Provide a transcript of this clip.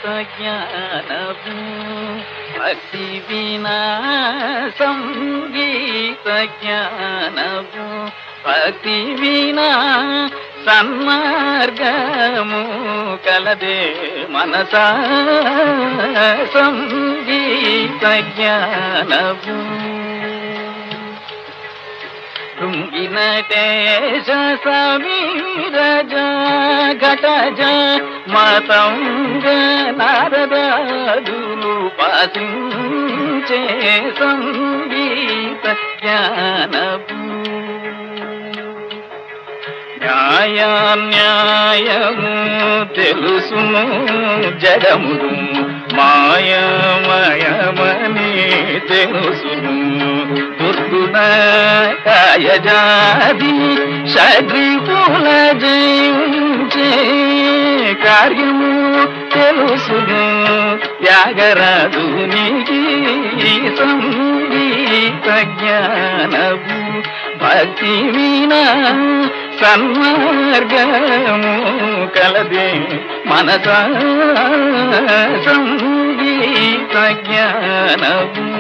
సంగీత జ్ఞానము భక్తి వినా సంగీత జ్ఞానము భక్తి వినా సన్మార్గము కలదే మనస సంగీత జ్ఞానము శృంగినటేశ సమీరజ ఘటజ మతంగ నారదాదులు పాసించే సంగీత జ్ఞానము న్యాయాన్యాయము తెలుసును జగమును మాయమయమని తెలుసును దుర్గుణ కాయజాది షడ్రిపుల జయించే కార్యము తెలుసును త్యాగరాజునికి సంగీత జ్ఞానము భక్తి వినా సన్మార్గము కలదే మనస సంగీత జ్ఞానము